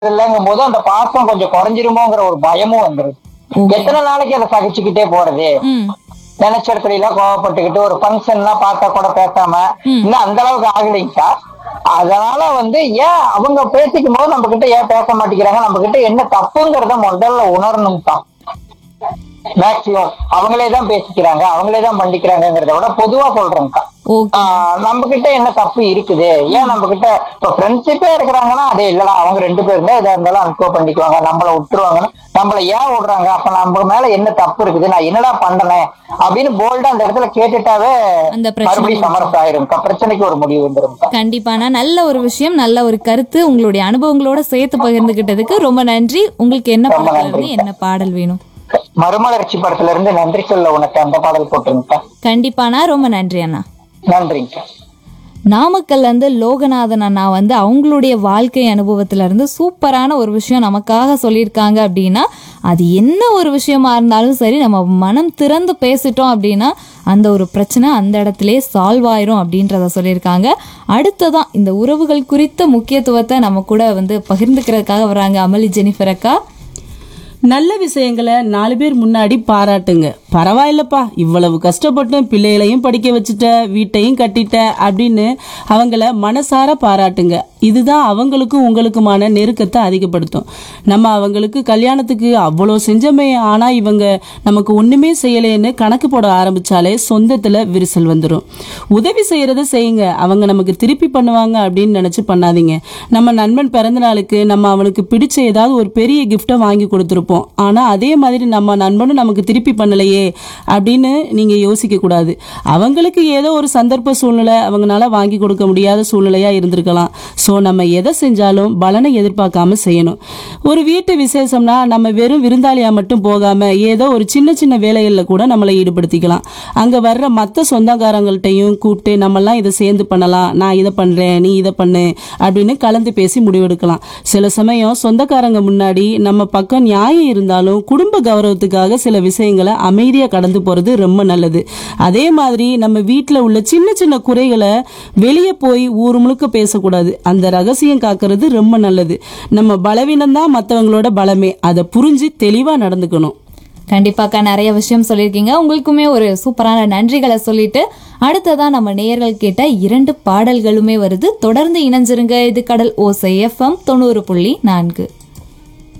இல்லைங்கும் போது அந்த பாசம் கொஞ்சம் குறைஞ்சிருமோங்கிற ஒரு பயமும் வந்துருது Okay. எத்தனை நாளைக்கு அதை சகிச்சுக்கிட்டே போறது ம் நினைச்ச இடத்துல எல்லாம் கோவப்பட்டுக்கிட்டு ஒரு ஃபங்க்ஷன் எல்லாம் பார்த்தா கூட பேசாம இன்னும் அந்த அளவுக்கு ஆகலைங்கக்கா அதனால வந்து ஏன் அவங்க பேசிக்கும் போது நம்ம கிட்ட ஏன் பேச மாட்டேங்கிறாங்க நம்ம கிட்ட என்ன தப்புங்கிறத முதல்ல உணரணும்க்கா மேக்சிமம் அவங்களே தான் பேசிக்கிறாங்க அவங்களே தான் பண்ணிக்கிறாங்கிறத விட பொதுவா சொல்றேன்க்கா ஓகே ஆஹ் நம்ம கிட்ட என்ன தப்பு இருக்குது ஏன் நம்ம கிட்ட இப்ப ஃப்ரெண்ட்ஷிப்பே இருக்கிறாங்கன்னா அதே இல்லடா அவங்க ரெண்டு பேரும் தான் எதா இருந்தாலும் அனுப்போ பண்ணிக்குவாங்க நம்மள விட்டுருவாங்கன்னா நம்மள ஏன் விடுறாங்க அப்ப நம்ம மேல என்ன தப்பு இருக்குது நான் என்னடா பண்றேன் அப்படின்னு போல்டா அந்த இடத்துல கேட்டுட்டாவே அந்த பிரச்சனை மறுபடியும் சமரசம் ஆயிரும்க்கா பிரச்சனைக்கு ஒரு முடிவு வந்துரும்க்கா கண்டிப்பானா நல்ல ஒரு விஷயம் நல்ல ஒரு கருத்து உங்களுடைய அனுபவங்களோட சேர்த்து பகிர்ந்துகிட்டதுக்கு ரொம்ப நன்றி உங்களுக்கு என்ன ரொம்ப படத்துல இருந்து நன்றி. என்ன பாடல் வேணும் மறுமலர்ச்சி படத்துல இருந்து நன்றி சொல்ல உனக்கு அந்த பாடல் போட்டுருங்கக்கா கண்டிப்பானா ரொம்ப நன்றி அண்ணா நன்றிங்கக்கா நாமக்கல்ல இருந்து லோகநாதன் அண்ணா வந்து அவங்களுடைய வாழ்க்கை அனுபவத்துல இருந்து சூப்பரான ஒரு விஷயம் நமக்காக சொல்லியிருக்காங்க அப்படின்னா அது என்ன ஒரு விஷயமா இருந்தாலும் சரி நம்ம மனம் திறந்து பேசிட்டோம் அப்படின்னா அந்த ஒரு பிரச்சனை அந்த இடத்துலயே சால்வ் ஆயிரும் அப்படின்றத சொல்லியிருக்காங்க அடுத்ததான் இந்த உறவுகள் குறித்த முக்கியத்துவத்தை நம்ம கூட வந்து பகிர்ந்துக்கிறதுக்காக வராங்க அமளி ஜெனிஃபர் அக்கா நல்ல விஷயங்களை நாலு பேர் முன்னாடி பாராட்டுங்க பரவாயில்லப்பா இவ்வளவு கஷ்டப்பட்டும் பிள்ளைகளையும் படிக்க வச்சுட்ட வீட்டையும் கட்டிட்ட அப்படின்னு அவங்கள மனசார பாராட்டுங்க இதுதான் அவங்களுக்கும் உங்களுக்குமான நெருக்கத்தை அதிகப்படுத்தும் நம்ம அவங்களுக்கு கல்யாணத்துக்கு அவ்வளோ செஞ்சோமே ஆனா இவங்க நமக்கு ஒண்ணுமே செய்யலைன்னு கணக்கு போட ஆரம்பிச்சாலே சொந்தத்துல விரிசல் வந்துடும் உதவி செய்யறத செய்யுங்க அவங்க நமக்கு திருப்பி பண்ணுவாங்க அப்படின்னு நினைச்சு பண்ணாதீங்க நம்ம நண்பன் பிறந்த நாளுக்கு நம்ம அவனுக்கு பிடிச்ச ஏதாவது ஒரு பெரிய கிஃப்ட்டை வாங்கி கொடுத்துருப்போம் ஆனா அதே மாதிரி நம்ம நண்பனும் நமக்கு திருப்பி பண்ணலையே அப்படின்னு நீங்க யோசிக்க கூடாது அவங்களுக்கு ஏதோ ஒரு சந்தர்ப்ப சூழ்நிலை அவங்களால வாங்கி கொடுக்க முடியாத சூழ்நிலையா இருந்திருக்கலாம் ஸோ நம்ம எதை செஞ்சாலும் பலனை எதிர்பார்க்காம செய்யணும் ஒரு வீட்டு விசேஷம்னா நம்ம வெறும் விருந்தாளியா மட்டும் போகாம ஏதோ ஒரு சின்ன சின்ன வேலைகளில் கூட நம்மளை ஈடுபடுத்திக்கலாம் அங்க வர்ற மற்ற சொந்தக்காரங்கள்ட்டையும் கூப்பிட்டு நம்மலாம் இதை சேர்ந்து பண்ணலாம் நான் இதை பண்றேன் நீ இதை பண்ணு அப்படின்னு கலந்து பேசி முடிவெடுக்கலாம் சில சமயம் சொந்தக்காரங்க முன்னாடி நம்ம பக்கம் நியாயம் இருந்தாலும் குடும்ப கௌரவத்துக்காக சில விஷயங்களை அமைதியா கடந்து போறது ரொம்ப நல்லது அதே மாதிரி நம்ம வீட்டில் உள்ள சின்ன சின்ன குறைகளை வெளியே போய் ஊர் முழுக்க பேசக்கூடாது அந்த ரகசியம் காக்கிறது ரொம்ப நல்லது நம்ம பலவீனம் தான் மற்றவங்களோட பலமே அதை புரிஞ்சு தெளிவா நடந்துக்கணும் கண்டிப்பாக்கா நிறைய விஷயம் சொல்லியிருக்கீங்க உங்களுக்குமே ஒரு சூப்பரான நன்றிகளை சொல்லிட்டு அடுத்ததா நம்ம நேயர்கள் கேட்ட இரண்டு பாடல்களுமே வருது தொடர்ந்து இணைஞ்சிருங்க இது கடல் ஓசை எஃப்எம் தொண்ணூறு புள்ளி நான்கு